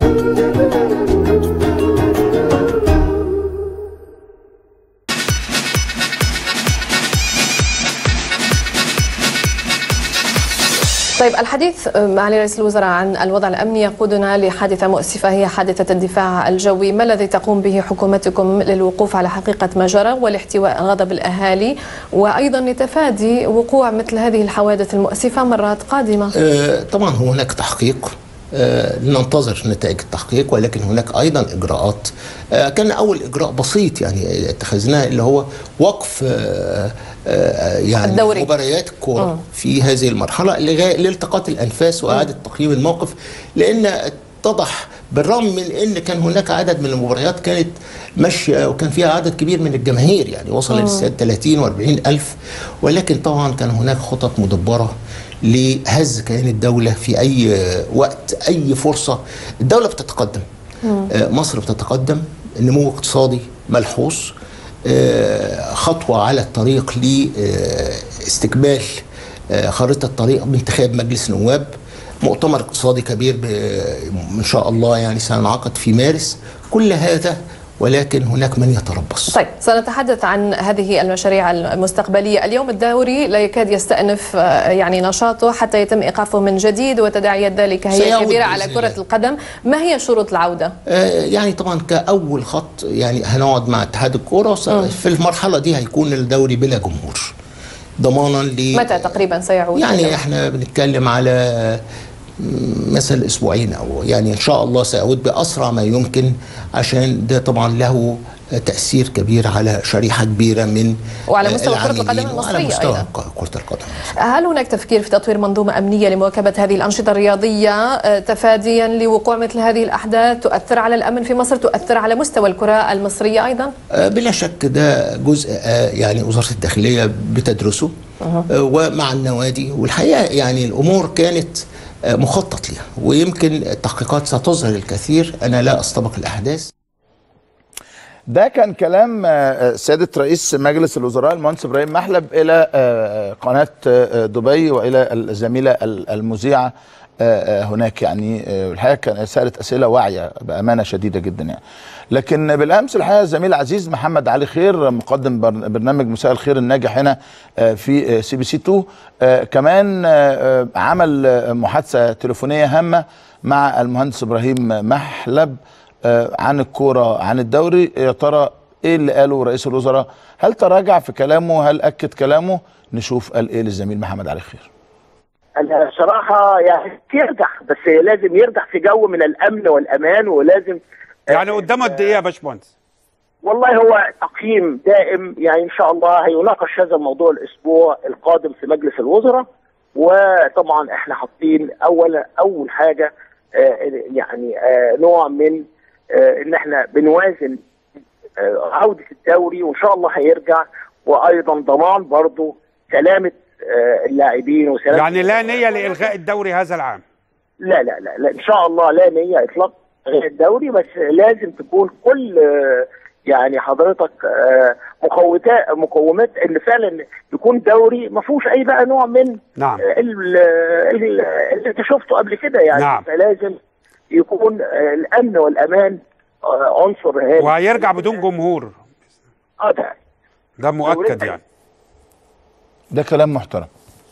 طيب الحديث معالي رئيس الوزراء عن الوضع الامني يقودنا لحادثه مؤسفه هي حادثه الدفاع الجوي، ما الذي تقوم به حكومتكم للوقوف على حقيقه ما جرى والاحتواء غضب الاهالي وايضا لتفادي وقوع مثل هذه الحوادث المؤسفه مرات قادمه؟ آه، طبعا هناك تحقيق آه، ننتظر نتائج التحقيق ولكن هناك ايضا اجراءات آه، كان اول اجراء بسيط يعني اتخذناه اللي هو وقف آه، آه، يعني الدوري. مباريات الكوره مم. في هذه المرحله لغاية- لالتقاط الانفاس واعاده تقييم الموقف لان اتضح بالرغم من ان كان هناك عدد من المباريات كانت ماشيه وكان فيها عدد كبير من الجماهير يعني وصل للسياد 30 و40 الف ولكن طبعا كان هناك خطط مدبره لهز كيان الدوله في اي وقت اي فرصه الدوله بتتقدم آه، مصر بتتقدم نمو اقتصادي ملحوظ آه، خطوه على الطريق لاستكمال خارطه طريق بانتخاب مجلس نواب مؤتمر اقتصادي كبير ب- ان شاء الله يعني سينعقد في مارس كل هذا ولكن هناك من يتربص طيب سنتحدث عن هذه المشاريع المستقبليه، اليوم الدوري لا يكاد يستأنف آه، يعني نشاطه حتى يتم ايقافه من جديد وتداعيات ذلك هي سيعود كبيره بإذن على الله. كره القدم، ما هي شروط العوده؟ آه، يعني طبعا كأول خط يعني هنقعد مع اتحاد الكورة وس- في المرحلة دي هيكون الدوري بلا جمهور ضمانا ل متى تقريبا سيعود؟ يعني احنا بنتكلم على م، مثلا اسبوعين او يعني ان شاء الله سيعود باسرع ما يمكن عشان ده طبعا له تاثير كبير على شريحه كبيره من وعلى آه، مستوى كرة القدم العاملين المصرية وعلى مستوى أيضاً. كره القدم هل هناك تفكير في تطوير منظومة أمنية لمواكبة هذه الأنشطة الرياضية آه، تفاديا لوقوع مثل هذه الأحداث تؤثر على الأمن في مصر تؤثر على مستوى الكرة المصرية أيضا آه، بلا شك ده جزء آه، يعني وزاره الداخليه بتدرسه آه، ومع النوادي والحقيقه يعني الامور كانت آه، مخطط لها ويمكن التحقيقات ستظهر الكثير انا لا استبق الاحداث ده كان كلام آه، سيادة رئيس مجلس الوزراء المهندس إبراهيم محلب إلى آه، قناة آه، دبي وإلى الزميلة ال- المذيعة آه، آه، هناك يعني آه، الحقيقة كان سألت أسئلة واعية بأمانة شديدة جدا يعني لكن بالأمس الحقيقة الزميل العزيز محمد علي خير مقدم بر- برنامج مساء الخير الناجح هنا آه، في آه، سي بي سي 2 آه، كمان آه، آه، عمل آه، محادثة تليفونية هامة مع المهندس إبراهيم محلب آه، عن الكوره عن الدوري يا ترى ايه اللي قاله رئيس الوزراء هل تراجع في كلامه هل اكد كلامه نشوف قال ايه للزميل محمد علي خير انا صراحه يعني يرجع بس لازم يرجع في جو من الامن والامان ولازم يعني قدامه قد ايه يا باشمهندس؟ والله هو تقييم دائم يعني ان شاء الله هيناقش هذا الموضوع الاسبوع القادم في مجلس الوزراء وطبعا احنا حاطين اول اول حاجه آه، يعني آه، نوع من آه، ان احنا بنوازن آه، عوده الدوري وان شاء الله هيرجع وايضا ضمان برضو سلامه آه، اللاعبين وسلامه يعني لا نية لإلغاء الدوري هذا العام لا لا لا, لا ان شاء الله لا نيه اطلاق غير الدوري بس لازم تكون كل آه، يعني حضرتك آه، مقومات مقومات ان فعلا يكون دوري ما فيهوش اي بقى نوع من نعم. آه، ال- ال- اللي انت شفته قبل كده يعني نعم. فلازم يكون آه، الامن والامان آه، عنصر هام وهيرجع بدون جمهور اه ده ده مؤكد يعني ده كلام محترم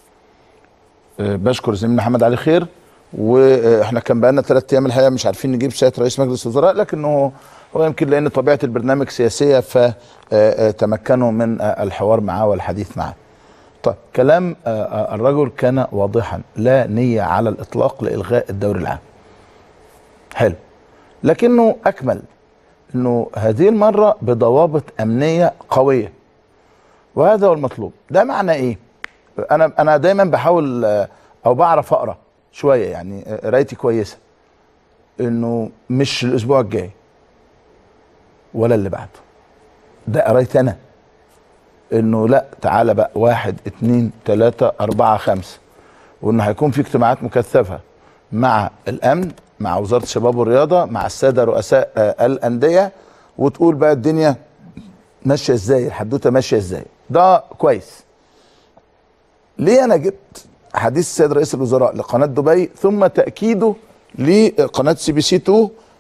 آه، بشكر زميل محمد علي خير واحنا كان بقالنا ثلاث ايام الحقيقه مش عارفين نجيب سياده رئيس مجلس الوزراء لكنه هو يمكن لان طبيعه البرنامج سياسيه فتمكنوا من آه، الحوار معاه والحديث معاه. طيب كلام آه، آه، الرجل كان واضحا لا نيه على الاطلاق لالغاء الدوري العام. حلو لكنه اكمل انه هذه المره بضوابط امنيه قويه وهذا هو المطلوب ده معنى ايه انا انا دايما بحاول آه، او بعرف اقرا شويه يعني آه، قرايتي كويسه انه مش الاسبوع الجاي ولا اللي بعده ده قرايتي انا انه لا تعالى بقى واحد اتنين تلاته اربعه خمسه وانه هيكون في اجتماعات مكثفه مع الامن مع وزاره الشباب والرياضه مع الساده رؤساء آه، الانديه وتقول بقى الدنيا ماشيه ازاي الحدوته ماشيه ازاي ده كويس ليه انا جبت حديث السيد رئيس الوزراء لقناه دبي ثم تاكيده لقناه سي بي سي 2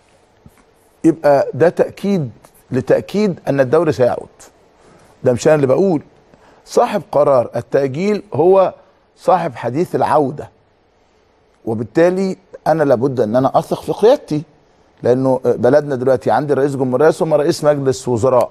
يبقى ده تاكيد لتاكيد ان الدوري سيعود ده مش انا اللي بقول صاحب قرار التاجيل هو صاحب حديث العوده وبالتالي انا لابد ان انا اثق في قيادتي لانه بلدنا دلوقتي عندي رئيس جمهوريه ثم رئيس مجلس وزراء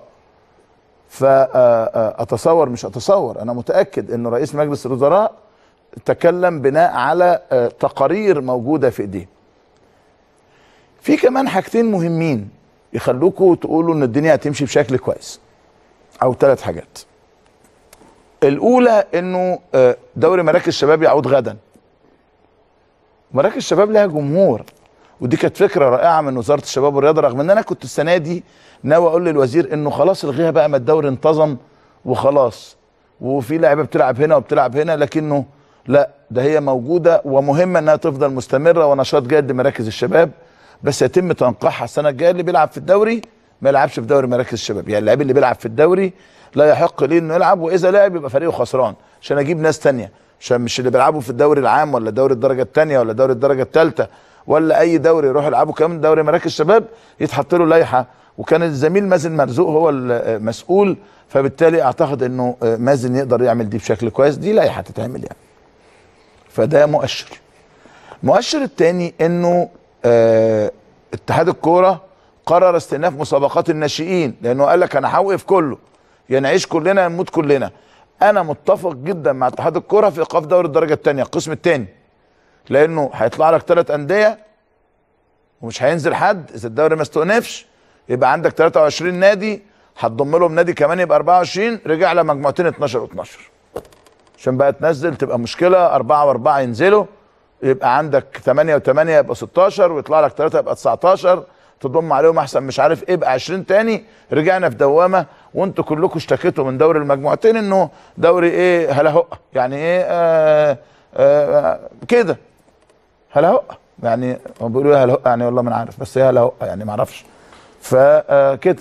فاتصور مش اتصور انا متاكد ان رئيس مجلس الوزراء تكلم بناء على آه، تقارير موجوده في ايديه في كمان حاجتين مهمين يخلوكوا تقولوا ان الدنيا هتمشي بشكل كويس او ثلاث حاجات الاولى انه آه، دوري مراكز الشباب يعود غدا مراكز الشباب لها جمهور ودي كانت فكره رائعه من وزاره الشباب والرياضه رغم ان انا كنت السنه دي ناوي اقول للوزير انه خلاص الغيها بقى ما الدوري انتظم وخلاص وفي لعيبه بتلعب هنا وبتلعب هنا لكنه لا ده هي موجوده ومهمه انها تفضل مستمره ونشاط جاد لمراكز الشباب بس يتم تنقيحها السنه الجايه اللي بيلعب في الدوري ما يلعبش في دوري مراكز الشباب يعني اللعيب اللي بيلعب في الدوري لا يحق ليه انه يلعب واذا لعب يبقى فريقه خسران عشان اجيب ناس تانية عشان مش اللي بيلعبوا في الدوري العام ولا دوري الدرجه الثانيه ولا دوري الدرجه الثالثه ولا اي دوري يروح يلعبوا كمان دوري مراكز الشباب يتحط له لائحه وكان الزميل مازن مرزوق هو المسؤول فبالتالي اعتقد انه مازن يقدر يعمل دي بشكل كويس دي لائحه تتعمل يعني فده مؤشر المؤشر الثاني انه آه اتحاد الكوره قرر استئناف مسابقات الناشئين لانه قال لك انا هوقف كله يا نعيش كلنا يا نموت كلنا انا متفق جدا مع اتحاد الكوره في ايقاف دوري الدرجه الثانيه القسم الثاني لانه هيطلع لك ثلاث انديه ومش هينزل حد اذا الدوري ما استؤنفش يبقى عندك 23 نادي هتضم لهم نادي كمان يبقى 24 رجع لك مجموعتين 12 و12 عشان بقى تنزل تبقى مشكله أربعة وأربعة ينزلوا يبقى عندك 8 و8 يبقى 16 ويطلع لك 3 يبقى 19 تضم عليهم احسن مش عارف ايه يبقى 20 تاني رجعنا في دوامه وانتوا كلكم اشتكيتوا من دوري المجموعتين انه دوري ايه هلاهقه يعني ايه آه آه كده هلاهقه يعني هم بيقولوا ايه هلاهقه يعني والله ما انا عارف بس ايه هلاهقه يعني ما اعرفش فكده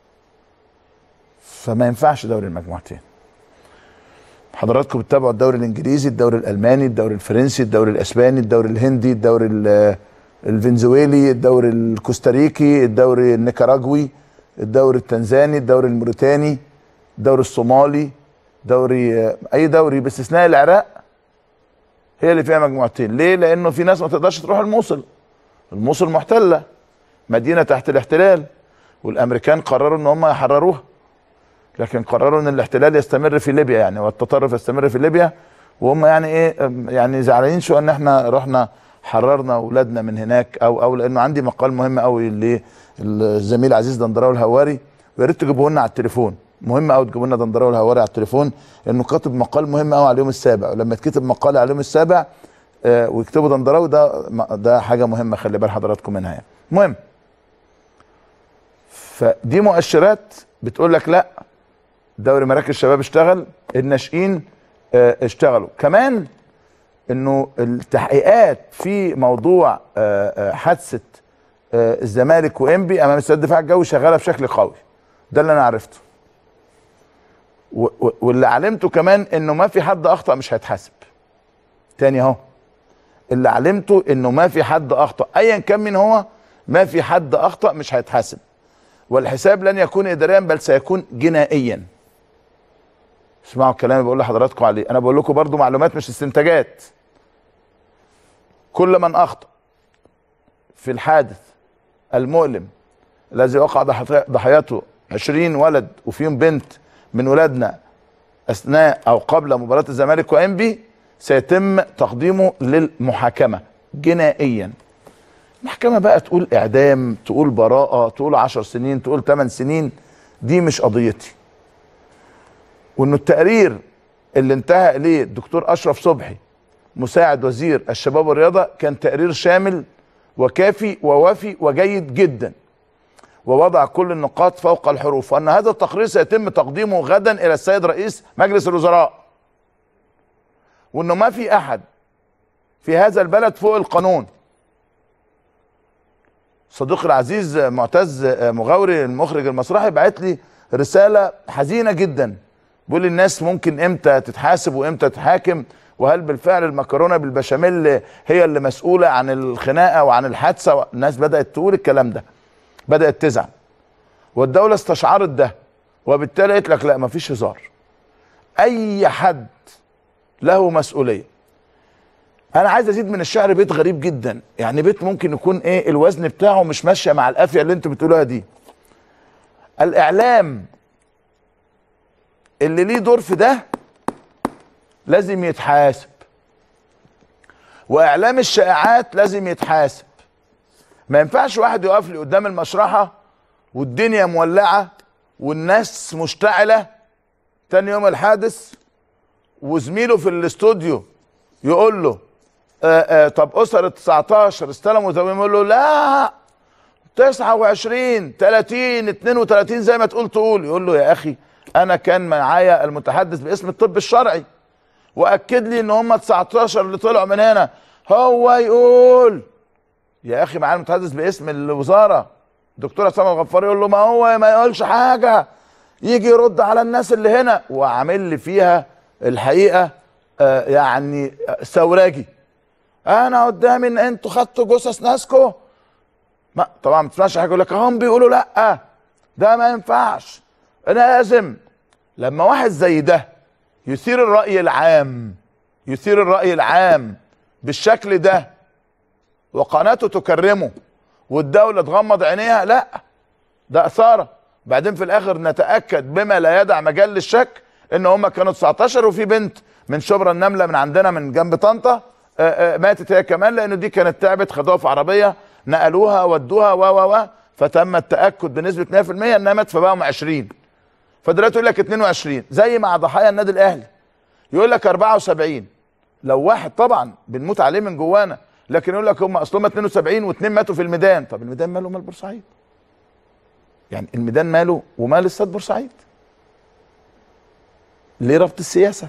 فما ينفعش دوري المجموعتين حضراتكم بتتابعوا الدوري الانجليزي الدوري الالماني الدوري الفرنسي الدوري الاسباني الدوري الهندي الدوري الفنزويلي الدوري الكوستاريكي الدوري النيكاراجوي الدوري التنزاني الدوري الموريتاني الدوري الصومالي دوري اي دوري باستثناء العراق هي اللي فيها مجموعتين ليه لانه في ناس ما تقدرش تروح الموصل الموصل محتله مدينه تحت الاحتلال والامريكان قرروا ان هم يحرروها لكن قرروا ان الاحتلال يستمر في ليبيا يعني والتطرف يستمر في ليبيا وهم يعني ايه يعني زعلانين شو ان احنا رحنا حررنا اولادنا من هناك او او لانه عندي مقال مهم قوي للزميل عزيز دندراوي الهواري ويا ريت تجيبوه لنا على التليفون مهم قوي تجيبوا لنا دندراوي الهواري على التليفون لانه كاتب مقال مهم قوي على اليوم السابع ولما يتكتب مقال على اليوم السابع آه ويكتبوا دندراوي ده ده حاجه مهمه خلي بال حضراتكم منها يعني المهم فدي مؤشرات بتقول لك لا دوري مراكز الشباب اشتغل الناشئين اه اشتغلوا كمان انه التحقيقات في موضوع اه اه حادثه الزمالك وانبي امام استاد الدفاع الجوي شغاله بشكل قوي ده اللي انا عرفته واللي علمته كمان انه ما في حد اخطا مش هيتحاسب تاني اهو اللي علمته انه ما في حد اخطا ايا كان مين هو ما في حد اخطا مش هيتحاسب والحساب لن يكون اداريا بل سيكون جنائيا اسمعوا الكلام اللي بقول لحضراتكم عليه انا بقول لكم برضو معلومات مش استنتاجات كل من اخطا في الحادث المؤلم الذي وقع ضحيته 20 ولد وفيهم بنت من ولادنا اثناء او قبل مباراه الزمالك وانبي سيتم تقديمه للمحاكمه جنائيا المحكمه بقى تقول اعدام تقول براءه تقول 10 سنين تقول 8 سنين دي مش قضيتي وانه التقرير اللي انتهى اليه الدكتور اشرف صبحي مساعد وزير الشباب والرياضه كان تقرير شامل وكافي ووافي وجيد جدا ووضع كل النقاط فوق الحروف وان هذا التقرير سيتم تقديمه غدا الى السيد رئيس مجلس الوزراء وانه ما في احد في هذا البلد فوق القانون صديقي العزيز معتز مغاوري المخرج المسرحي بعت لي رساله حزينه جدا بيقول الناس ممكن امتى تتحاسب وامتى تتحاكم وهل بالفعل المكرونه بالبشاميل هي اللي مسؤوله عن الخناقه وعن الحادثه الناس بدات تقول الكلام ده بدات تزعل والدوله استشعرت ده وبالتالي قالت لك لا مفيش هزار اي حد له مسؤوليه انا عايز ازيد من الشعر بيت غريب جدا يعني بيت ممكن يكون ايه الوزن بتاعه مش ماشيه مع القافيه اللي انتوا بتقولوها دي الاعلام اللي ليه دور في ده لازم يتحاسب واعلام الشائعات لازم يتحاسب ما ينفعش واحد يقف لي قدام المشرحه والدنيا مولعه والناس مشتعله تاني يوم الحادث وزميله في الاستوديو يقول له آآ آآ طب اسر ال 19 استلموا زوجين يقول له لا 29 30 32 زي ما تقول تقول يقول له يا اخي انا كان معايا المتحدث باسم الطب الشرعي واكد لي ان هم 19 اللي طلعوا من هنا هو يقول يا اخي معايا المتحدث باسم الوزاره دكتور عصام الغفار يقول له ما هو ما يقولش حاجه يجي يرد على الناس اللي هنا وعامل لي فيها الحقيقه آه يعني ثوراجي انا قدامي ان انتوا خدتوا جثث ناسكو ما طبعا ما تسمعش حاجه يقول لك هم بيقولوا لا ده ما ينفعش لازم لما واحد زي ده يثير الراي العام يثير الراي العام بالشكل ده وقناته تكرمه والدوله تغمض عينيها لا ده اثاره بعدين في الاخر نتاكد بما لا يدع مجال للشك ان هم كانوا 19 وفي بنت من شبرا النمله من عندنا من جنب طنطا آآ آآ ماتت هي كمان لان دي كانت تعبت خدوها في عربيه نقلوها ودوها و و و فتم التاكد بنسبه 100% انها ماتت فبقوا 20 فدلوقتي يقول لك 22 زي مع ضحايا النادي الاهلي يقول لك 74 لو واحد طبعا بنموت عليه من جوانا لكن يقول لك هم اصلهم 72 واثنين ماتوا في الميدان طب الميدان ماله مال بورسعيد يعني الميدان ماله ومال استاد بورسعيد ليه ربط السياسه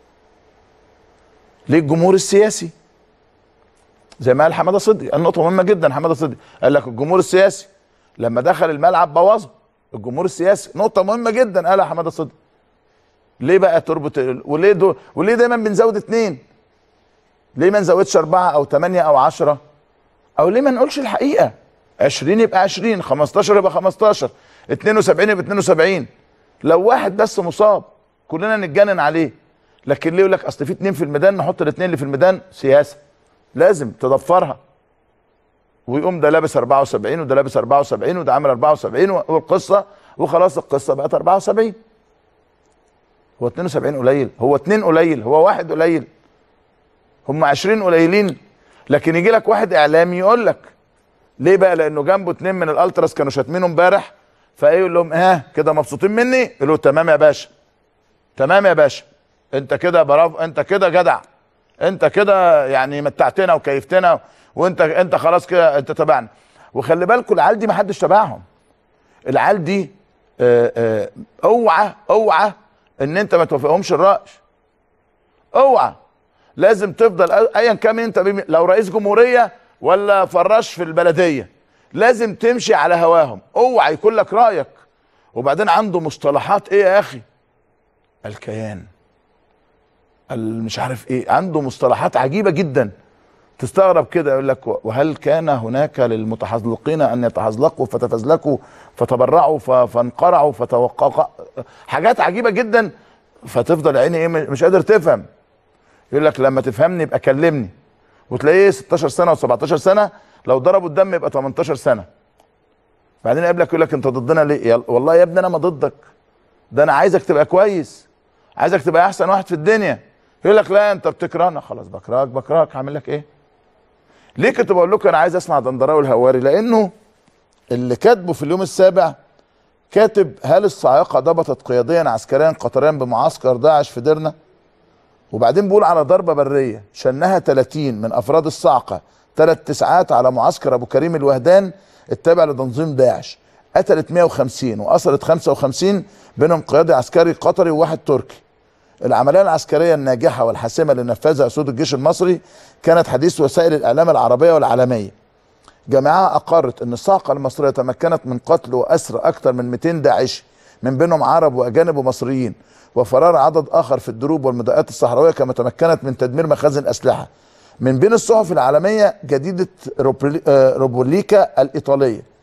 ليه الجمهور السياسي زي ما قال حماده صدقي النقطه مهمه جدا حماده صدقي قال لك الجمهور السياسي لما دخل الملعب بوظه الجمهور السياسي نقطه مهمه جدا قالها حماده صدقي ليه بقى تربط وليه دو وليه دايما بنزود اتنين ليه ما نزودش اربعه او ثمانيه او عشرة او ليه ما نقولش الحقيقه 20 يبقى 20 15 يبقى 15 72 يبقى 72 لو واحد بس مصاب كلنا نتجنن عليه لكن ليه يقول لك اصل في اتنين في الميدان نحط الاثنين اللي في الميدان سياسه لازم تضفرها ويقوم ده لابس 74 وده لابس 74 وده عامل 74 والقصه وخلاص القصه بقت 74 هو 72 قليل هو اتنين قليل هو واحد قليل هم 20 قليلين لكن يجي لك واحد اعلامي يقول لك ليه بقى لانه جنبه اتنين من الالتراس كانوا شاتمينه امبارح فايه يقول لهم ها كده مبسوطين مني يقول له تمام يا باشا تمام يا باشا انت كده برافو انت كده جدع انت كده يعني متعتنا وكيفتنا وانت انت خلاص كده انت تبعنا وخلي بالكم العيال دي ما حدش تبعهم العيال دي اه اه اوعى اوعى ان انت ما توافقهمش الراي اوعى لازم تفضل ايا كان انت لو رئيس جمهوريه ولا فراش في البلديه لازم تمشي على هواهم اوعى يكون لك رايك وبعدين عنده مصطلحات ايه يا اخي الكيان مش عارف ايه عنده مصطلحات عجيبه جدا تستغرب كده يقول لك وهل كان هناك للمتحزلقين ان يتحزلقوا فتفزلكوا فتبرعوا فانقرعوا فتوقعوا حاجات عجيبه جدا فتفضل عيني ايه مش قادر تفهم يقول لك لما تفهمني يبقى كلمني وتلاقيه 16 سنه و17 سنه لو ضربوا الدم يبقى 18 سنه بعدين يقابلك يقول لك انت ضدنا ليه والله يا ابني انا ما ضدك ده انا عايزك تبقى كويس عايزك تبقى احسن واحد في الدنيا يقول لك لا انت بتكرهنا خلاص بكرهك بكرهك هعمل لك ايه ليه كنت بقول لكم انا عايز اسمع دندراوي الهواري لانه اللي كاتبه في اليوم السابع كاتب هل الصاعقه ضبطت قياديا عسكريا قطريا بمعسكر داعش في ديرنا وبعدين بيقول على ضربه بريه شنها 30 من افراد الصاعقه ثلاث تسعات على معسكر ابو كريم الوهدان التابع لتنظيم داعش قتلت 150 واسرت 55 بينهم قيادي عسكري قطري وواحد تركي العمليه العسكريه الناجحه والحاسمه اللي نفذها اسود الجيش المصري كانت حديث وسائل الاعلام العربيه والعالميه جامعه اقرت ان الصاعقه المصريه تمكنت من قتل واسر اكثر من 200 داعشي من بينهم عرب واجانب ومصريين وفرار عدد اخر في الدروب والمضايقات الصحراويه كما تمكنت من تدمير مخازن اسلحه من بين الصحف العالميه جديده روبوليكا الايطاليه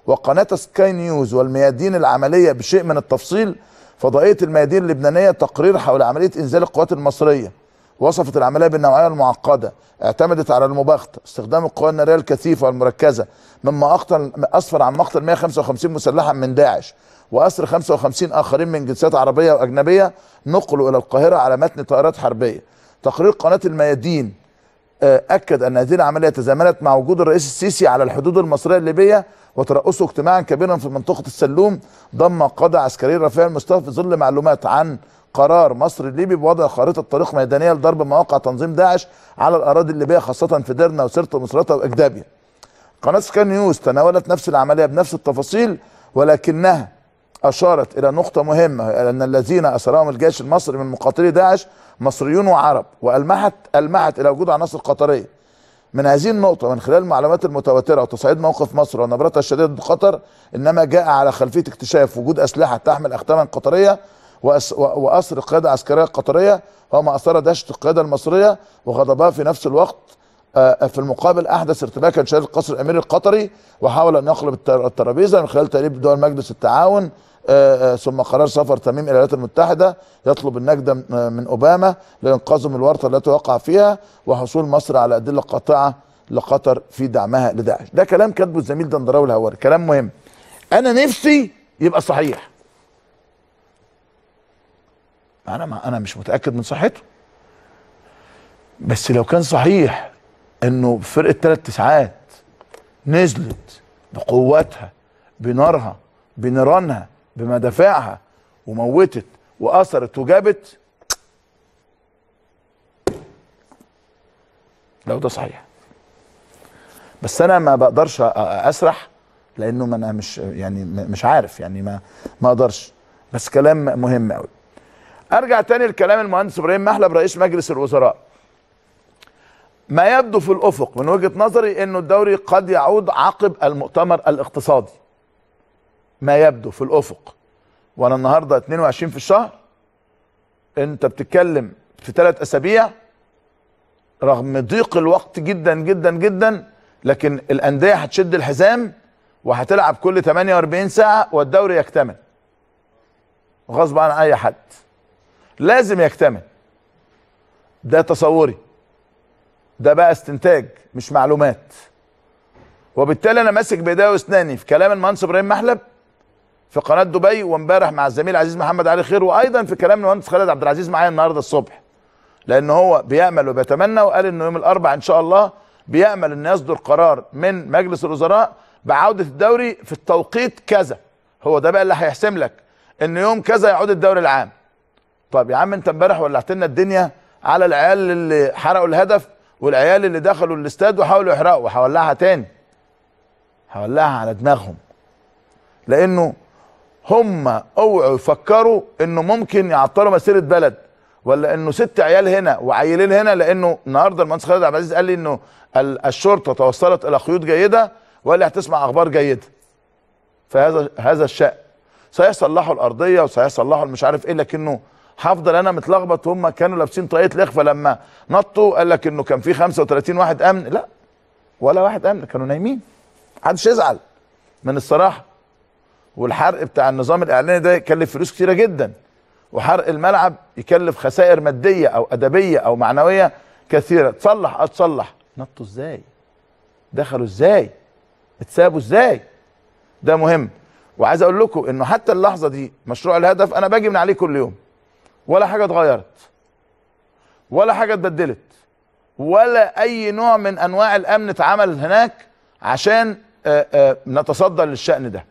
وقناه سكاي نيوز والميادين العمليه بشيء من التفصيل فضائيه الميادين اللبنانيه تقرير حول عمليه انزال القوات المصريه وصفت العمليه بالنوعيه المعقده اعتمدت على المباغته استخدام القوى الناريه الكثيفه والمركزه مما اقتل اسفر عن مقتل 155 مسلحا من داعش واسر 55 اخرين من جنسيات عربيه واجنبيه نقلوا الى القاهره على متن طائرات حربيه تقرير قناه الميادين آه، اكد ان هذه العمليه تزامنت مع وجود الرئيس السيسي على الحدود المصريه الليبيه وترأسه اجتماعا كبيرا في منطقه السلوم ضم قاده عسكريه رفيع المستوى في ظل معلومات عن قرار مصر الليبي بوضع خارطه طريق ميدانيه لضرب مواقع تنظيم داعش على الاراضي الليبيه خاصه في ديرنا وسرته ومصراتة واجدابيا. قناه سكاي نيوز تناولت نفس العمليه بنفس التفاصيل ولكنها اشارت الى نقطه مهمه ان الذين اسرهم الجيش المصري من مقاتلي داعش مصريون وعرب والمحت المحت الى وجود عناصر قطريه من هذه النقطة من خلال المعلومات المتواترة وتصعيد موقف مصر ونبرتها الشديدة ضد قطر إنما جاء على خلفية اكتشاف وجود أسلحة تحمل أختاما قطرية وأس و- وأسر قيادة عسكرية قطرية وما أثار دهشة القيادة المصرية وغضبها في نفس الوقت آه، في المقابل احدث ارتباكا شديد القصر الاميري القطري وحاول ان يقلب التر- الترابيزه من خلال تقريب دول مجلس التعاون آه، آه، ثم قرار سفر تميم الى الولايات المتحده يطلب النجده م- آه، من اوباما لانقاذه من الورطه التي وقع فيها وحصول مصر على ادله قاطعه لقطر في دعمها لداعش ده كلام كاتبه الزميل دندراوي الهواري كلام مهم انا نفسي يبقى صحيح انا ما انا مش متاكد من صحته بس لو كان صحيح انه فرقه ثلاث تسعات نزلت بقوتها بنارها بنيرانها بمدافعها وموتت واثرت وجابت لو ده صحيح بس انا ما بقدرش أ- أ- اسرح لانه ما انا مش يعني م- مش عارف يعني ما ما اقدرش بس كلام مهم قوي ارجع تاني لكلام المهندس ابراهيم محلب رئيس مجلس الوزراء ما يبدو في الافق من وجهه نظري انه الدوري قد يعود عقب المؤتمر الاقتصادي ما يبدو في الافق وانا النهارده 22 في الشهر انت بتتكلم في ثلاث اسابيع رغم ضيق الوقت جدا جدا جدا لكن الانديه هتشد الحزام وهتلعب كل 48 ساعه والدوري يكتمل غصب عن اي حد لازم يكتمل ده تصوري ده بقى استنتاج مش معلومات وبالتالي انا ماسك بايديا واسناني في كلام المهندس ابراهيم محلب في قناه دبي وامبارح مع الزميل العزيز محمد علي خير وايضا في كلام المهندس خالد عبد العزيز معايا النهارده الصبح لان هو بيامل وبيتمنى وقال انه يوم الاربعاء ان شاء الله بيامل ان يصدر قرار من مجلس الوزراء بعوده الدوري في التوقيت كذا هو ده بقى اللي هيحسم لك ان يوم كذا يعود الدوري العام طب يا عم انت امبارح ولعت لنا الدنيا على العيال اللي حرقوا الهدف والعيال اللي دخلوا الاستاد وحاولوا يحرقوا وهولعها تاني هولعها على دماغهم لانه هم اوعوا يفكروا انه ممكن يعطلوا مسيره بلد ولا انه ست عيال هنا وعيلين هنا لانه النهارده المهندس خالد عبد العزيز قال لي انه ال- الشرطه توصلت الى خيوط جيده وقال لي هتسمع اخبار جيده فهذا هذا الشأن صحيح صلحوا الارضيه وصحيح صلحوا مش عارف ايه لكنه هفضل انا متلخبط وهم كانوا لابسين طاقيه الاخفاء لما نطوا قال لك انه كان في 35 واحد امن لا ولا واحد امن كانوا نايمين محدش يزعل من الصراحه والحرق بتاع النظام الاعلاني ده يكلف فلوس كتيره جدا وحرق الملعب يكلف خسائر ماديه او ادبيه او معنويه كثيره تصلح اه تصلح نطوا ازاي دخلوا ازاي اتسابوا ازاي ده مهم وعايز اقول لكم انه حتى اللحظه دي مشروع الهدف انا باجي من عليه كل يوم ولا حاجه اتغيرت ولا حاجه اتبدلت ولا اي نوع من انواع الامن اتعمل هناك عشان آه، آه، نتصدى للشان ده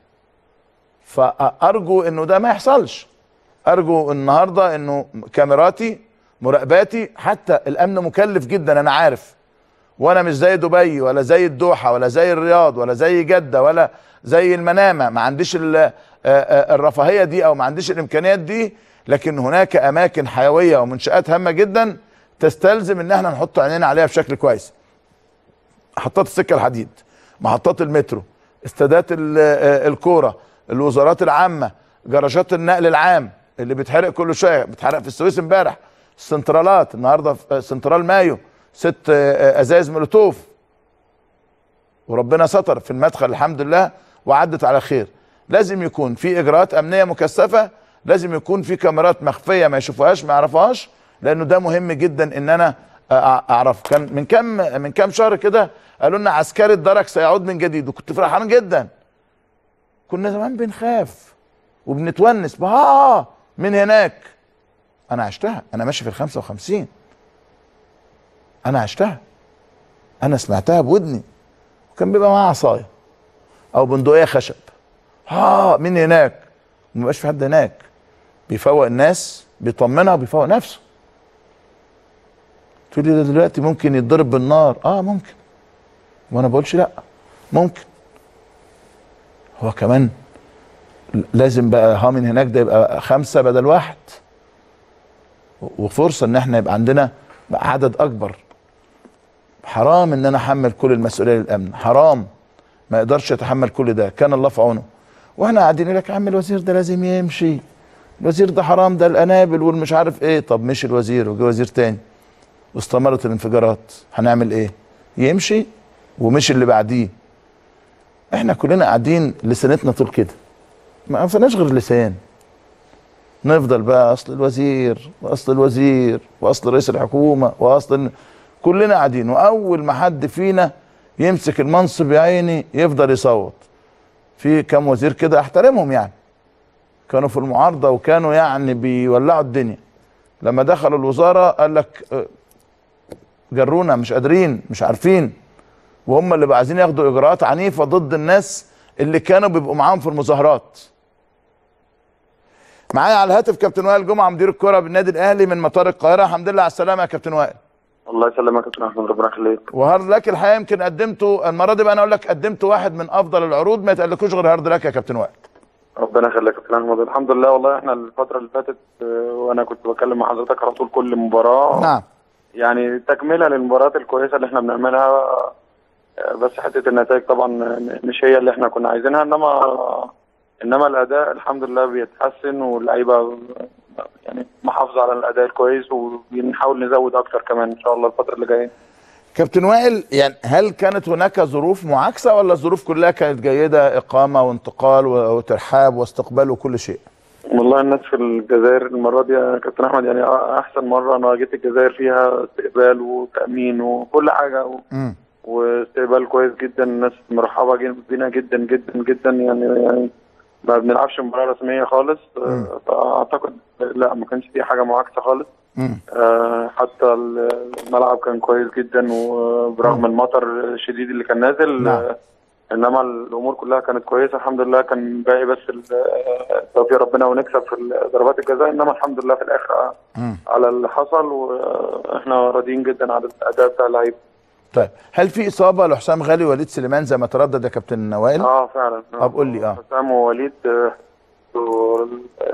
فارجو انه ده ما يحصلش ارجو النهارده انه كاميراتي مراقباتي حتى الامن مكلف جدا انا عارف وانا مش زي دبي ولا زي الدوحه ولا زي الرياض ولا زي جده ولا زي المنامه ما عنديش ال- آه، آه، الرفاهيه دي او ما عنديش الامكانيات دي لكن هناك اماكن حيويه ومنشات هامه جدا تستلزم ان احنا نحط عينينا عليها بشكل كويس محطات السكه الحديد محطات المترو استادات ال- آه، الكوره الوزارات العامه جراجات النقل العام اللي بيتحرق كل شويه بيتحرق في السويس امبارح السنترالات النهارده في آه، سنترال مايو ست آه، آه، ازايز مولوتوف وربنا ستر في المدخل الحمد لله وعدت على خير لازم يكون في اجراءات امنيه مكثفه لازم يكون في كاميرات مخفيه ما يشوفوهاش ما يعرفوهاش لانه ده مهم جدا ان انا أ- اعرف كان من كام من كام شهر كده قالوا لنا عسكري الدرك سيعود من جديد وكنت فرحان جدا كنا زمان بنخاف وبنتونس بها من هناك انا عشتها انا ماشي في ال 55 انا عشتها انا سمعتها بودني وكان بيبقى معاه عصايه او بندقيه خشب ها من هناك وما بيبقاش في حد هناك بيفوق الناس بيطمنها وبيفوق نفسه تقول لي ده دلوقتي ممكن يتضرب بالنار اه ممكن وانا بقولش لا ممكن هو كمان لازم بقى ها من هناك ده يبقى خمسة بدل واحد وفرصة ان احنا يبقى عندنا عدد اكبر حرام ان انا احمل كل المسؤولية للامن حرام ما يقدرش يتحمل كل ده كان الله في عونه واحنا قاعدين يقول لك يا عم الوزير ده لازم يمشي الوزير ده حرام ده الانابل والمش عارف ايه طب مشي الوزير وجه وزير تاني واستمرت الانفجارات هنعمل ايه يمشي ومشي اللي بعديه احنا كلنا قاعدين لسانتنا طول كده ما فيناش غير لسان نفضل بقى اصل الوزير واصل الوزير واصل رئيس الحكومه واصل كلنا قاعدين واول ما حد فينا يمسك المنصب يا عيني يفضل يصوت في كام وزير كده احترمهم يعني كانوا في المعارضه وكانوا يعني بيولعوا الدنيا لما دخلوا الوزاره قال لك اه، جرونا مش قادرين مش عارفين وهم اللي بقى عايزين ياخدوا اجراءات عنيفه ضد الناس اللي كانوا بيبقوا معاهم في المظاهرات معايا على الهاتف كابتن وائل جمعه مدير الكره بالنادي الاهلي من مطار القاهره الحمد لله على السلامه يا كابتن وائل الله يسلمك يا كابتن احمد ربنا يخليك وهارد لك الحقيقه يمكن قدمته المره دي بقى انا اقول لك قدمت واحد من افضل العروض ما يتقلكوش غير هارد لك يا كابتن وائل ربنا يخليك يا كابتن احمد الحمد لله والله احنا الفتره اللي فاتت آه، وانا كنت بكلم مع حضرتك على طول كل مباراه نعم يعني تكمله للمباريات الكويسه اللي احنا بنعملها آه، بس حته النتائج طبعا مش هي اللي احنا كنا عايزينها انما انما الاداء الحمد لله بيتحسن واللعيبه يعني محافظه على الاداء الكويس وبنحاول نزود اكتر كمان ان شاء الله الفتره اللي جايه كابتن وائل يعني هل كانت هناك ظروف معاكسه ولا الظروف كلها كانت جيده اقامه وانتقال وترحاب واستقبال وكل شيء والله الناس في الجزائر المره دي يا كابتن احمد يعني احسن مره انا جيت الجزائر فيها استقبال وتامين وكل حاجه و... امم واستقبال كويس جدا الناس مرحبه جد- بينا جدا جدا جدا يعني يعني ما بنلعبش مباراه رسميه خالص آه، فاعتقد لا ما كانش في حاجه معاكسه خالص امم آه، حتى الملعب كان كويس جدا وبرغم المطر الشديد اللي كان نازل نعم. آه، انما الامور كلها كانت كويسه الحمد لله كان باقي بس ال- آه، توفيق ربنا ونكسب في ضربات الجزاء انما الحمد لله في الاخر مم. على اللي حصل واحنا راضيين جدا على الاداء بتاع اللعيبه طيب هل في اصابه لحسام غالي ووليد سليمان زي ما تردد يا كابتن وائل اه فعلا طب قول لي، اه. حسام ووليد آه، و-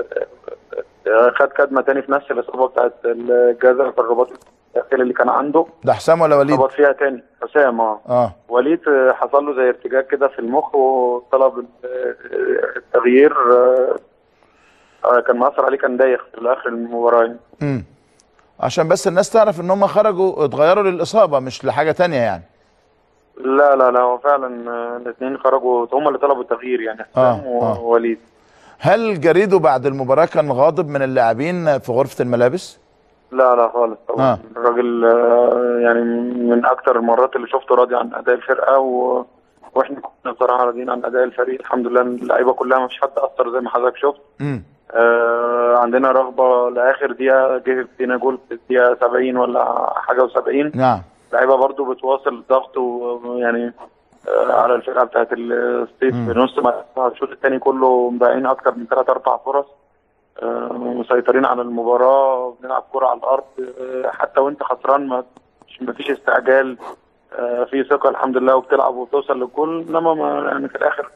آه، خد كدمه تاني في نفس الاصابه بتاعت الجزاء في الرباط الداخلي اللي كان عنده ده حسام ولا وليد خبط فيها تاني حسام اه اه وليد آه، حصل له زي ارتجاج كده في المخ وطلب ال- آه، التغيير آه، آه، كان مأثر عليه كان دايخ في اخر المباراه يعني. امم عشان بس الناس تعرف ان هم خرجوا اتغيروا للاصابه مش لحاجه تانية يعني لا لا لا هو فعلا آه، الاثنين خرجوا هم اللي طلبوا التغيير يعني حسام آه، آه. ووليد هل جريدو بعد المباراه كان غاضب من اللاعبين في غرفه الملابس لا لا خالص طبعا آه. الراجل آه، يعني من اكتر المرات اللي شفته راضي عن اداء الفرقه و... واحنا كنا بصراحه راضيين عن اداء الفريق الحمد لله اللعيبه كلها ما فيش حد اثر زي ما حضرتك شفت امم آه عندنا رغبه لاخر دقيقه جه فينا جول في الدقيقه 70 ولا حاجه و70 نعم اللعيبه برضو بتواصل الضغط ويعني آه على الفرقه بتاعت الصيف في نص ملعب الشوط الثاني كله مضيعين اكتر من ثلاث اربع فرص آه مسيطرين على المباراه بنلعب كره على الارض آه حتى وانت خسران ما ما فيش استعجال آه في ثقه الحمد لله وبتلعب وبتوصل للجول انما ما يعني في الاخر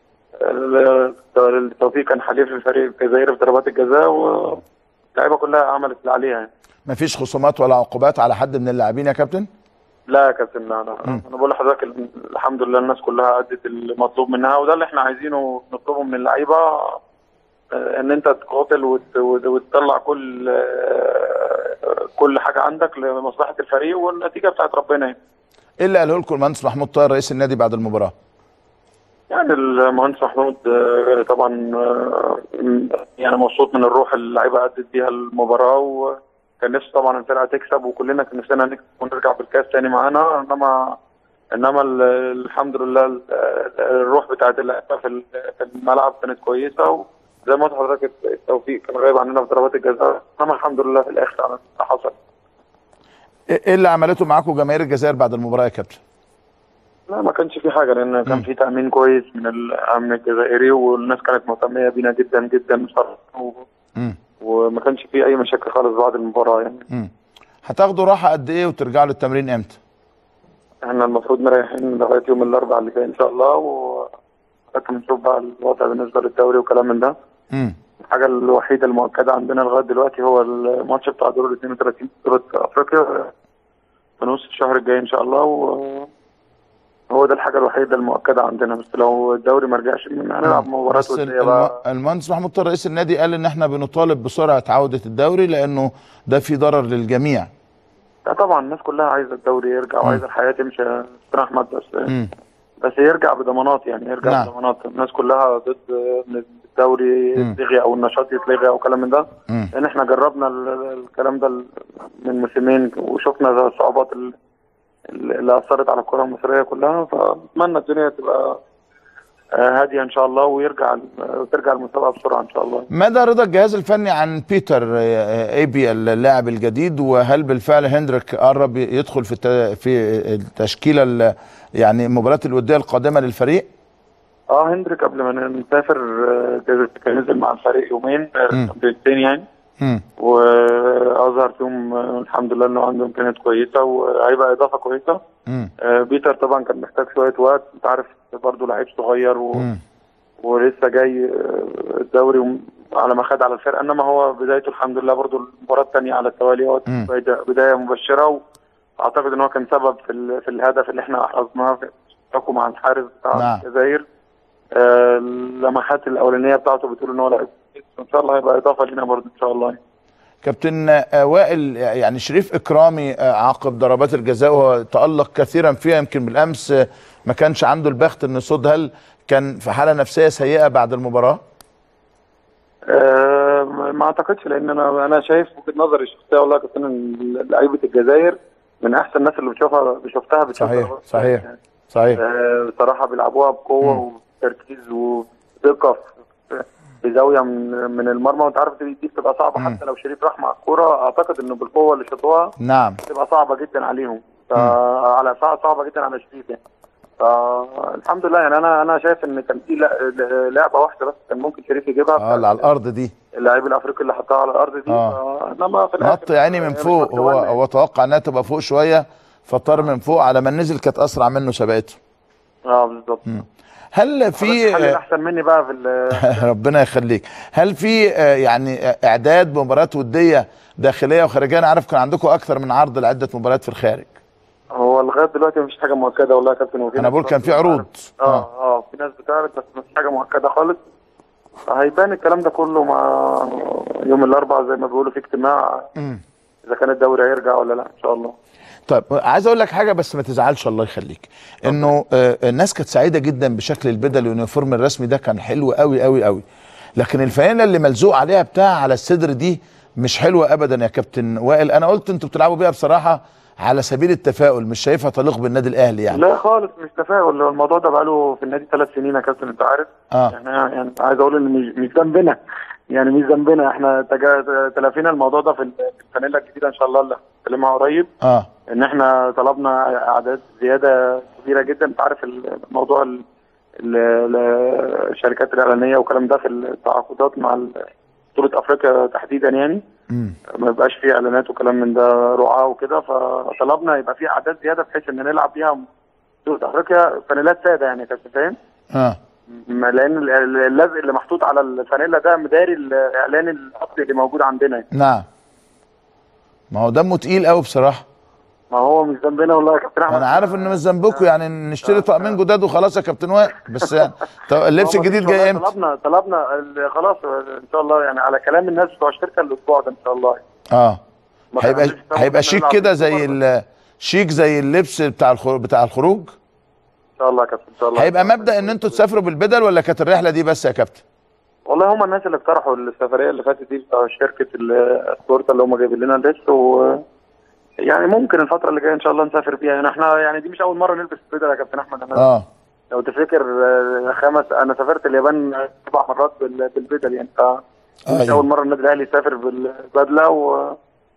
آه، التوفيق كان حليف الفريق الجزائري في ضربات الجزاء واللعيبه كلها عملت اللي عليها يعني. مفيش خصومات ولا عقوبات على حد من اللاعبين يا كابتن لا يا كابتن لا لا انا بقول لحضرتك ال- الحمد لله الناس كلها ادت المطلوب منها وده اللي احنا عايزينه نطلبه من اللعيبه آه، ان انت تقاتل وت- وت- وتطلع كل آه، كل حاجه عندك لمصلحه الفريق والنتيجه بتاعت ربنا يعني. ايه اللي قاله لكم المهندس محمود طاهر رئيس النادي بعد المباراه يعني المهندس محمود آه، طبعا آه، يعني مبسوط من الروح اللي اللعيبه ادت بيها المباراه وكان نفسه طبعا الفرقه تكسب وكلنا كان نفسنا نكسب ونرجع بالكاس تاني معانا انما انما ال- الحمد لله ال- الروح بتاعت اللعيبه في ال- في الملعب كانت كويسه وزي ما قلت لحضرتك التوفيق كان غايب عننا في ضربات الجزاء انما الحمد لله في الاخر على اللي حصل ايه إيه اللي عملته معاكم جماهير الجزائر بعد المباراه يا كابتن لا ما كانش في حاجه لان كان في تامين كويس من الامن الجزائري والناس كانت مهتميه بينا جدا جدا بصراحه و- مم. وما كانش في اي مشاكل خالص بعد المباراه يعني مم. هتاخدوا راحه قد ايه وترجعوا للتمرين امتى احنا المفروض مريحين لغايه يوم الاربعاء اللي جاي ان شاء الله و لكن نشوف بقى الوضع بالنسبه للدوري وكلام من ده مم. الحاجه الوحيده المؤكده عندنا لغايه دلوقتي هو الماتش بتاع دور ال 32 في بطوله افريقيا في نص الشهر الجاي ان شاء الله و هو ده الحاجه الوحيده المؤكده عندنا بس لو الدوري ما رجعش هنلعب مباراه بس وديه بقى الم- المهندس محمود طه رئيس النادي قال ان احنا بنطالب بسرعه عوده الدوري لانه ده في ضرر للجميع لا طبعا الناس كلها عايزه الدوري يرجع وعايزه الحياه تمشي يا استاذ احمد بس مم. بس يرجع بضمانات يعني يرجع نعم. بضمانات الناس كلها ضد ان الدوري مم. يتلغي او النشاط يتلغي او كلام من ده مم. لان احنا جربنا ال- ال- الكلام ده ال- من موسمين وشفنا الصعوبات ال- اللي اثرت على الكره المصريه كلها فاتمنى الدنيا تبقى آه، هاديه ان شاء الله ويرجع ال- وترجع المسابقه بسرعه ان شاء الله مدى رضا الجهاز الفني عن بيتر آه، ايبي اللاعب الجديد وهل بالفعل هندريك قرب يدخل في الت- في التشكيله ال- يعني المباريات الوديه القادمه للفريق؟ اه هندريك قبل ما نسافر آه، كان نزل مع الفريق يومين آه، مم. تمرينتين يعني مم. واظهر فيهم آه، الحمد لله انه عنده امكانيات كويسه وهيبقى اضافه كويسه مم. آه، بيتر طبعا كان محتاج شويه وقت انت عارف برضه لعيب صغير و... مم. ولسه جاي آه، الدوري وم- على ما خد على الفرقه انما هو بدايته الحمد لله برضه المباراه الثانيه على التوالي هو مم. بدايه بداية مبشره واعتقد ان هو كان سبب في ال... في الهدف اللي احنا احرزناه في اشتراكه مع الحارس بتاع نعم. الجزائر آه، اللمحات الاولانيه بتاعته بتقول ان هو لعيب كويس. ان شاء الله هيبقى اضافه لينا برضه ان شاء الله كابتن آه، وائل يعني شريف اكرامي آه، عقب ضربات الجزاء وهو تالق كثيرا فيها يمكن بالامس آه، ما كانش عنده البخت ان يصد هل كان في حاله نفسيه سيئه بعد المباراه؟ آه، ما اعتقدش لان انا انا شايف وجهه نظري الشخصيه والله يا كابتن إن لعيبه الجزائر من احسن الناس اللي بتشوفها شفتها بتشوف صحيح ضربات صحيح يعني. صحيح آه، بصراحه بيلعبوها بقوه وتركيز ودقه في- في زاويه من من المرمى وانت عارف دي دي بتبقى صعبه مم. حتى لو شريف راح مع الكوره اعتقد انه بالقوه اللي شاطوها نعم بتبقى صعبه جدا عليهم على صعبه جدا على شريف يعني فالحمد لله يعني انا انا شايف ان كان في لا- لعبه واحده بس كان ممكن شريف يجيبها اه اللي على الارض دي اللاعب الافريقي اللي حطها على الارض دي آه. ف- انما في الاخر نط يعني من هي مش فوق نط هو ولا يعني. هو توقع انها تبقى فوق شويه فطار من فوق على ما نزل كانت اسرع منه سبقته اه بالظبط هل في في احسن مني بقى في ال- ربنا يخليك هل في آه، يعني آه، اعداد بمباريات وديه داخليه وخارجيه انا عارف كان عندكم اكثر من عرض لعده مباريات في الخارج هو لغايه دلوقتي مفيش حاجه مؤكده والله يا كابتن وفي انا ناس بقول كان في برضه عروض اه اه في ناس بتعرض بس مفيش حاجه مؤكده خالص هيبان الكلام ده كله مع يوم الاربعاء زي ما بيقولوا في اجتماع مم. اذا كان الدوري هيرجع ولا لا ان شاء الله طيب عايز اقول لك حاجه بس ما تزعلش الله يخليك انه آه، الناس كانت سعيده جدا بشكل البدل اليونيفورم الرسمي ده كان حلو قوي قوي قوي لكن الفانله اللي ملزوق عليها بتاع على الصدر دي مش حلوه ابدا يا كابتن وائل انا قلت انتوا بتلعبوا بيها بصراحه على سبيل التفاؤل مش شايفها تليق بالنادي الاهلي يعني لا خالص مش تفاؤل هو الموضوع ده بقاله في النادي ثلاث سنين يا كابتن انت عارف اه يعني يعني عايز اقول ان مش مش ذنبنا يعني مش ذنبنا احنا تجا- تلافينا الموضوع ده في الفانيلا الجديده ان شاء الله اللي هنتكلمها قريب اه ان احنا طلبنا اعداد زياده كبيره جدا انت عارف الموضوع ال- ال- ال- الشركات الاعلانيه والكلام ده في التعاقدات مع ال- بطوله افريقيا تحديدا يعني مم. ما يبقاش فيه اعلانات وكلام من ده رعاه وكده فطلبنا يبقى فيه اعداد زياده بحيث ان نلعب بيها بطوله افريقيا فانيلات ساده يعني كنت فاهم اه ما- لان ال- ال- اللزق اللي محطوط على الفانيلا ده مداري الاعلان الاصلي اللي موجود عندنا يعني. نعم ما هو دمه تقيل قوي بصراحه ما هو مش ذنبنا والله يا كابتن احمد انا عارف انه مش ذنبكم يعني نشتري طقمين جداد وخلاص يا كابتن وائل بس يعني طب اللبس هو الجديد مفيش جاي والله امتى؟ طلبنا طلبنا ال- خلاص ان شاء الله يعني على كلام الناس بتوع الشركه الاسبوع ده ان شاء الله اه ما هيبقى كانش طبعاً هيبقى شيك نلعب كده السوبر زي بس. ال- شيك زي اللبس بتاع الخروج بتاع الخروج شاء الله يا كابتن ان شاء الله هيبقى مبدا ان انتوا تسافروا بالبدل ولا كانت الرحله دي بس يا كابتن والله هم الناس اللي اقترحوا السفريه اللي فاتت دي بتاع شركه السبورت اللي هم جايبين لنا اللبس و يعني ممكن الفتره اللي جايه ان شاء الله نسافر بيها يعني احنا يعني دي مش اول مره نلبس بدل يا كابتن احمد انا اه لو تفتكر آه، خمس انا سافرت اليابان سبع مرات بال- بالبدل يعني ف مش أيوة. اول مره النادي الاهلي يسافر بالبدله و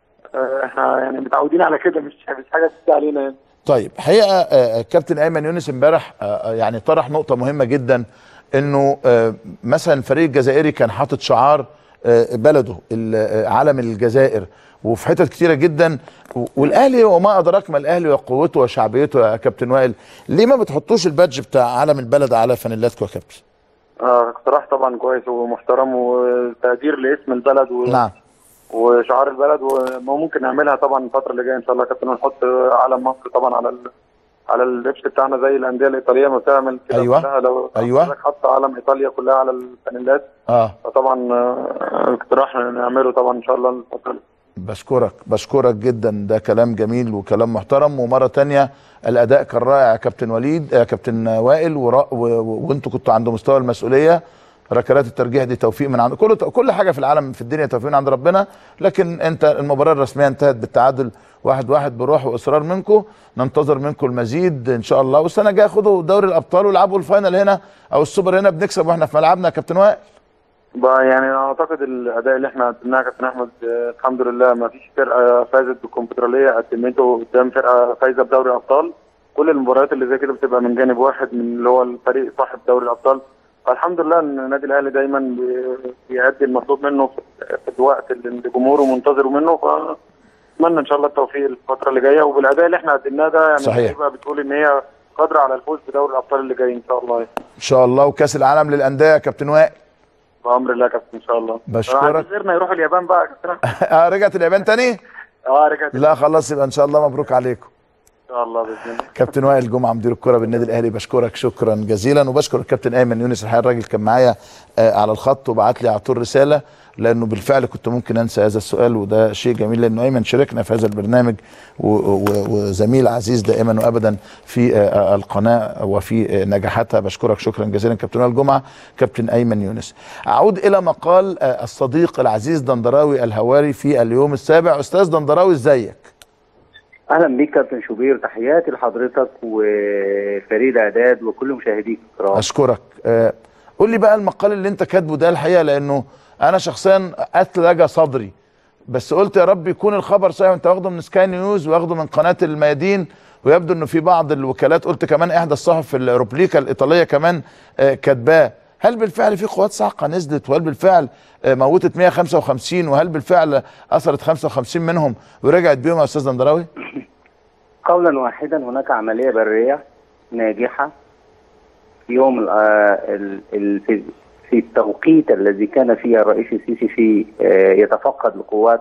آه، احنا يعني متعودين على كده مش مش حاجه جديده علينا يعني طيب حقيقه آه، كابتن ايمن يونس امبارح آه، آه، يعني طرح نقطه مهمه جدا انه آه، مثلا الفريق الجزائري كان حاطط شعار آه، بلده ال- آه، علم الجزائر وفي حتت كتيره جدا و- والاهلي وما ادراك ما الاهلي وقوته وشعبيته يا كابتن وائل ليه ما بتحطوش البادج بتاع علم البلد على فانيلاتكم يا كابتن اه اقتراح طبعا كويس ومحترم وتقدير لاسم البلد و... نعم وشعار البلد وممكن نعملها طبعا الفتره اللي جايه ان شاء الله يا كابتن ونحط علم مصر طبعا على ال... على اللبس بتاعنا زي الانديه الايطاليه ما بتعمل كده أيوة. كلها لو أيوة. حضرتك حط علم ايطاليا كلها على الفانيلات اه فطبعا آه، اقتراح نعمله طبعا ان شاء الله الفتره اللي بشكرك بشكرك جدا ده كلام جميل وكلام محترم ومره تانية الاداء كان رائع يا كابتن وليد يا كابتن وائل ورا- و- و- وانتوا كنتوا عند مستوى المسؤوليه ركلات الترجيح دي توفيق من عند كل كل حاجه في العالم في الدنيا توفيق من عند ربنا لكن انت المباراه الرسميه انتهت بالتعادل واحد واحد بروح واصرار منكم ننتظر منكم المزيد ان شاء الله والسنه الجايه خدوا دوري الابطال والعبوا الفاينل هنا او السوبر هنا بنكسب واحنا في ملعبنا يا كابتن وائل بقى يعني أنا اعتقد الاداء اللي احنا قدمناه يا كابتن احمد آه، الحمد لله ما فيش فرقه فازت بالكونفدراليه قدمته قدام فرقه فايزه بدوري الابطال كل المباريات اللي زي كده بتبقى من جانب واحد من اللي هو الفريق صاحب دوري الابطال فالحمد لله ان النادي الاهلي دايما بي- بيأدي المطلوب منه في- في الوقت اللي جمهوره منتظره منه فاتمنى ان شاء الله التوفيق الفتره اللي جايه وبالاداء اللي احنا قدمناه ده يعني صحيح. اللعيبة بتقول ان هي قادره على الفوز بدوري الابطال اللي جاي ان شاء الله يعني. ان شاء الله وكاس العالم للانديه يا كابتن وائل بامر الله يا كابتن ان شاء الله بشكرك. غيرنا يروح اليابان بقى يا كابتن أحمد. آه، رجعت اليابان تاني اه رجعت لا خلاص يبقى ان شاء الله مبروك عليكم ان شاء الله باذن الله كابتن وائل جمعه مدير الكره بالنادي الاهلي بشكرك شكرا جزيلا وبشكر الكابتن ايمن يونس الحقيقه الراجل كان معايا آه، على الخط وبعت لي على طول رساله لانه بالفعل كنت ممكن انسى هذا السؤال وده شيء جميل لانه ايمن شاركنا في هذا البرنامج و- و- وزميل عزيز دائما وابدا في آه، القناه وفي آه، نجاحاتها بشكرك شكرا جزيلا كابتن وائل جمعه كابتن ايمن يونس اعود الى مقال آه، الصديق العزيز دندراوي الهواري في اليوم السابع استاذ دندراوي ازيك اهلا بيك كابتن شوبير تحياتي لحضرتك وفريد اعداد وكل مشاهديك الكرام اشكرك آه، قول لي بقى المقال اللي انت كاتبه ده الحقيقه لانه انا شخصيا اتلجى صدري بس قلت يا رب يكون الخبر صحيح انت واخده من سكاي نيوز واخده من قناه الميادين ويبدو انه في بعض الوكالات قلت كمان احدى الصحف الروبليكا الايطاليه كمان آه، كاتباه هل بالفعل في قوات صاعقه نزلت وهل بالفعل آه، موتت 155 وهل بالفعل اثرت 55 منهم ورجعت بيهم يا استاذ دندراوي؟ قولا واحدا هناك عمليه بريه ناجحه في يوم ال- آه، ال- ال- في- في التوقيت الذي كان فيه الرئيس السيسي في آه، يتفقد القوات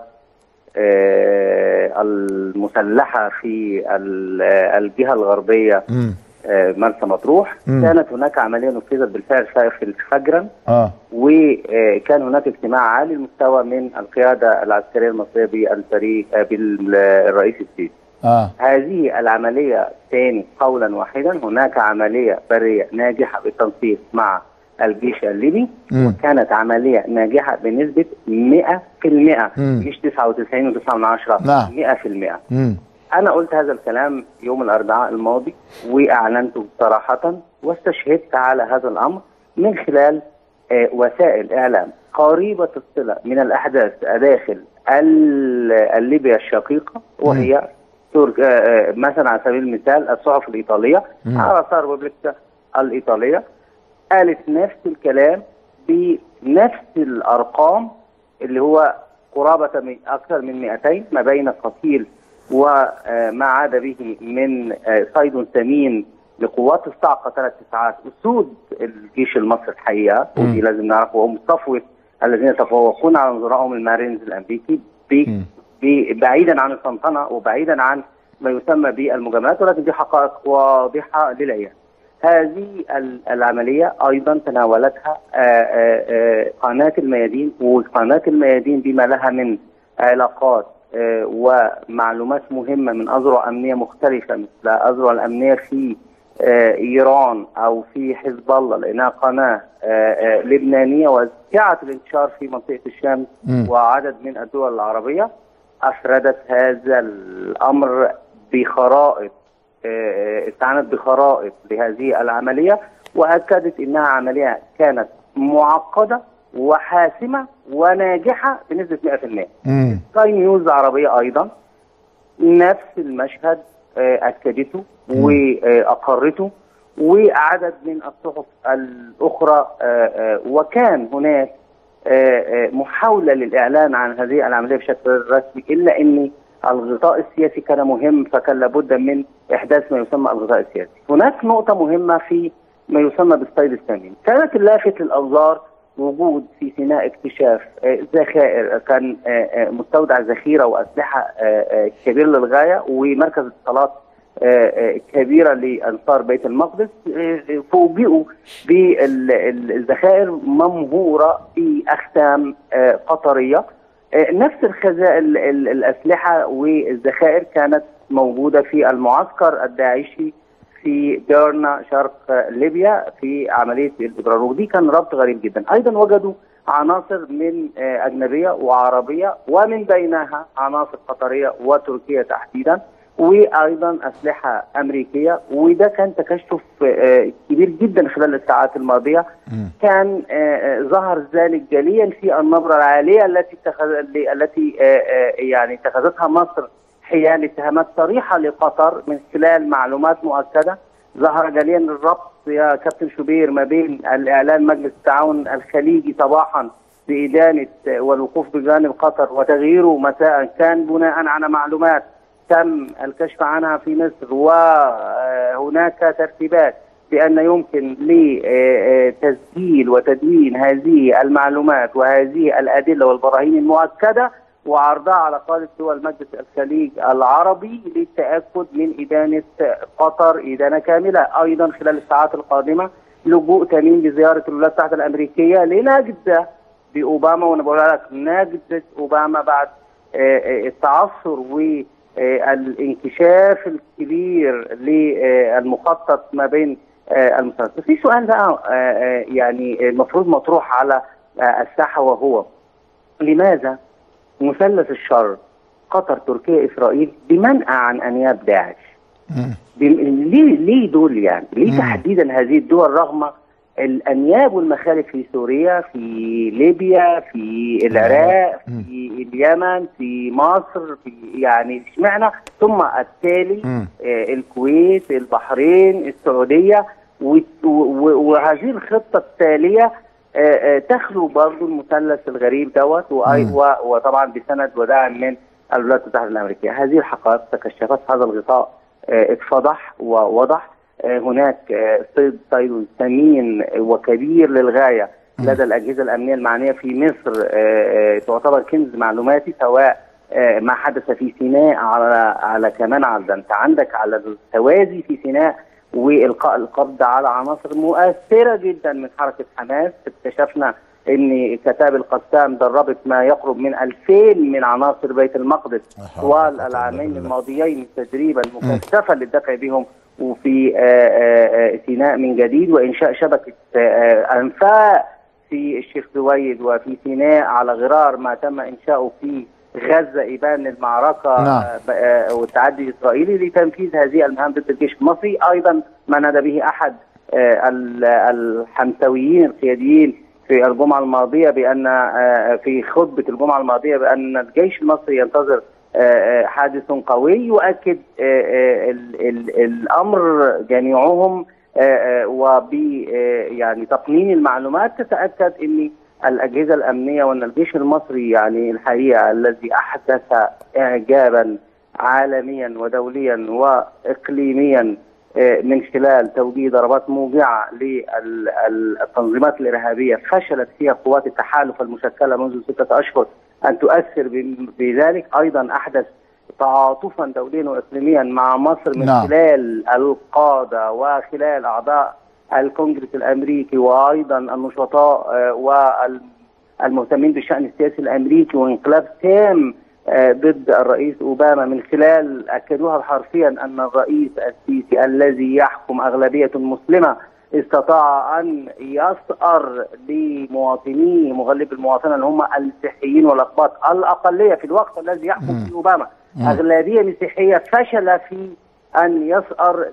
آه، المسلحه في ال- آه، الجهه الغربيه امم آه، مرسى مطروح مم. كانت هناك عمليه نفذت بالفعل في فجرا اه وكان هناك اجتماع عالي المستوى من القياده العسكريه المصريه بالفريق آه، بالرئيس السيسي. اه هذه العمليه ثاني قولا واحدا هناك عمليه بريه ناجحه بالتنسيق مع الجيش الليبي مم. كانت عمليه ناجحه بنسبه 100% مم. مش 99 و9 من عشرة نعم. 100% امم أنا قلت هذا الكلام يوم الأربعاء الماضي وأعلنته صراحة واستشهدت على هذا الأمر من خلال آه، وسائل إعلام قريبة الصلة من الأحداث داخل ال- الليبيا الشقيقة وهي ترك آه، آه، مثلا على سبيل المثال الصحف الإيطالية مم. على صار ريبوبليكا الإيطالية قالت نفس الكلام بنفس الأرقام اللي هو قرابة من أكثر من 200 ما بين قتيل وما عاد به من آه، صيد ثمين لقوات الصاعقة ثلاث ساعات أسود الجيش المصري الحقيقة مم. ودي لازم نعرفه وهم صفوة الذين يتفوقون على نظرائهم المارينز الأمريكي ب- مم. ب- بعيدا عن الطنطنة وبعيدا عن ما يسمى بالمجاملات ولكن دي حقائق واضحة للعيان هذه ال- العملية أيضا تناولتها آه، آه، آه، قناة الميادين وقناة الميادين بما لها من علاقات آه، ومعلومات مهمة من أذرع أمنية مختلفة مثل أذرع الأمنية في آه، ايران او في حزب الله لانها قناه آه، آه، لبنانيه وسعه الانتشار في منطقه الشام وعدد من الدول العربيه افردت هذا الامر بخرائط آه، استعانت بخرائط لهذه العمليه واكدت انها عمليه كانت معقده وحاسمه وناجحه بنسبه 100%. مم. سكاي نيوز عربيه ايضا نفس المشهد آه، اكدته واقرته وعدد من الصحف الاخرى آه، آه، وكان هناك آه، آه، محاوله للاعلان عن هذه العمليه بشكل رسمي الا ان الغطاء السياسي كان مهم فكان لابد من احداث ما يسمى الغطاء السياسي. هناك نقطه مهمه في ما يسمى بالصيد الثمين. كانت اللافت للانظار وجود في سيناء اكتشاف آه، ذخائر كان آه، آه، مستودع ذخيره واسلحه آه، آه، كبير للغايه ومركز اتصالات آه، آه، كبيره لانصار بيت المقدس آه، آه، فوجئوا بالذخائر ممهوره في اختام آه، قطريه آه، نفس الخزائن الاسلحه والذخائر كانت موجوده في المعسكر الداعشي في ديرنا شرق ليبيا في عمليه الاضرار ودي كان ربط غريب جدا ايضا وجدوا عناصر من آه، اجنبيه وعربيه ومن بينها عناصر قطريه وتركيه تحديدا وايضا اسلحه امريكيه وده كان تكشف آه، كبير جدا خلال الساعات الماضيه كان آه، آه، ظهر ذلك جليا في النبره العاليه التي اتخذ التي آه، آه، يعني اتخذتها مصر حيال اتهامات صريحه لقطر من خلال معلومات مؤكده ظهر جليا الربط يا كابتن شوبير ما بين الاعلان مجلس التعاون الخليجي صباحا بادانه والوقوف بجانب قطر وتغييره مساء كان بناء على معلومات تم الكشف عنها في مصر وهناك ترتيبات بأن يمكن لتسجيل وتدوين هذه المعلومات وهذه الأدلة والبراهين المؤكدة وعرضها على قادة دول مجلس الخليج العربي للتأكد من إدانة قطر إدانة كاملة أيضا خلال الساعات القادمة لجوء تميم بزيارة الولايات المتحدة الأمريكية لنجدة بأوباما وأنا بقول لك نجدة أوباما بعد آه، آه، التعثر والانكشاف الكبير للمخطط ما بين آه، المسلسلات في سؤال بقى آه، آه، يعني المفروض مطروح على آه، الساحة وهو لماذا مثلث الشر قطر تركيا إسرائيل بمنأى عن أنياب داعش بم- ليه ليه دول يعني ليه تحديدا هذه الدول رغم الانياب والمخالف في سوريا في ليبيا في العراق في اليمن في مصر في يعني اشمعنى ثم التالي مم. آه الكويت البحرين السعوديه و- و- وهذه الخطه التاليه آه، آه، تخلو برضو المثلث الغريب دوت وأي- و- وطبعا بسند ودعم من الولايات المتحده الامريكيه هذه الحقائق تكشفت هذا الغطاء آه، اتفضح ووضح آه، هناك آه، صيد صيد ثمين وكبير للغايه لدى الاجهزه الامنيه المعنيه في مصر آه، آه، تعتبر كنز معلوماتي سواء آه، ما حدث في سيناء على على كمان على ده انت عندك على التوازي في سيناء والقاء القبض على عناصر مؤثره جدا من حركه حماس اكتشفنا ان كتاب القسام دربت ما يقرب من 2000 من عناصر بيت المقدس طوال العامين الماضيين تدريبا مكثفا للدفع بهم وفي آه، آه، آه، سيناء من جديد وانشاء شبكه آه، آه، انفاق في الشيخ زويد وفي سيناء على غرار ما تم انشاؤه في غزه ابان المعركه نعم. آه، ب- آه، والتعدي الاسرائيلي لتنفيذ هذه المهام ضد الجيش المصري ايضا ما نادى به احد آه، ال- الحمسويين القياديين في الجمعه الماضيه بان آه، في خطبه الجمعه الماضيه بان الجيش المصري ينتظر آه، آه، حادث قوي يؤكد آه، آه، ال- ال- الامر جميعهم وب يعني تقنين المعلومات تتاكد ان الاجهزه الامنيه وان الجيش المصري يعني الحقيقه الذي احدث اعجابا عالميا ودوليا واقليميا آه، من خلال توجيه ضربات موجعه للتنظيمات الارهابيه فشلت فيها قوات التحالف المشكله منذ سته اشهر ان تؤثر ب- بذلك ايضا احدث تعاطفا دوليا واقليميا مع مصر من نعم. خلال القاده وخلال اعضاء الكونجرس الامريكي وايضا النشطاء آه، والمهتمين بالشان السياسي الامريكي وانقلاب تام آه، ضد الرئيس اوباما من خلال اكدوها حرفيا ان الرئيس السيسي الذي يحكم اغلبيه مسلمه استطاع ان يثأر لمواطنيه مغلب المواطنه اللي هم المسيحيين والاقباط الاقليه في الوقت الذي يحكم فيه اوباما اغلبيه مسيحيه فشل في ان يثأر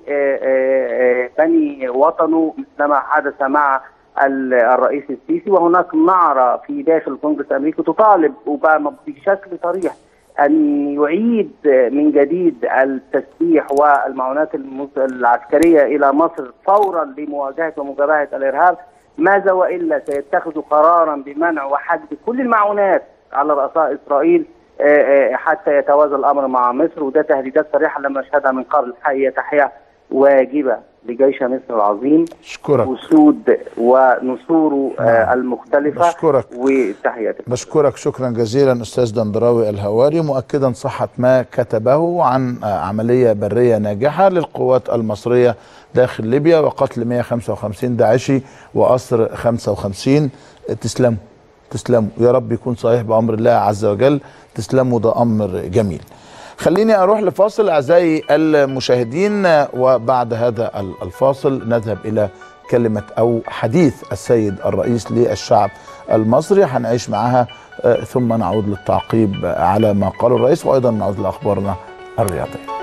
لبني وطنه مثلما حدث مع ال- الرئيس السيسي وهناك نعرة في داخل الكونجرس الامريكي تطالب اوباما بشكل صريح ان يعيد من جديد التسليح والمعونات المس- العسكريه الى مصر فورا لمواجهه ومجابهه الارهاب ماذا والا سيتخذ قرارا بمنع وحجب كل المعونات على رؤساء اسرائيل آه، آه، حتى يتوازى الامر مع مصر وده تهديدات صريحه لما نشهدها من قبل الحقيقه تحيه واجبه لجيش مصر العظيم اشكرك وسود ونسوره آه، المختلفه بشكرك. وتحياتي بشكرك شكرا جزيلا استاذ دندراوي الهواري مؤكدا صحه ما كتبه عن آه، عمليه بريه ناجحه للقوات المصريه داخل ليبيا وقتل 155 داعشي واسر 55 تسلموا تسلموا يا رب يكون صحيح بامر الله عز وجل تسلموا ده امر جميل خليني اروح لفاصل اعزائي المشاهدين آه، وبعد هذا ال- الفاصل نذهب الى كلمه او حديث السيد الرئيس للشعب المصري هنعيش معها آه، ثم نعود للتعقيب على ما قاله الرئيس وايضا نعود لاخبارنا الرياضيه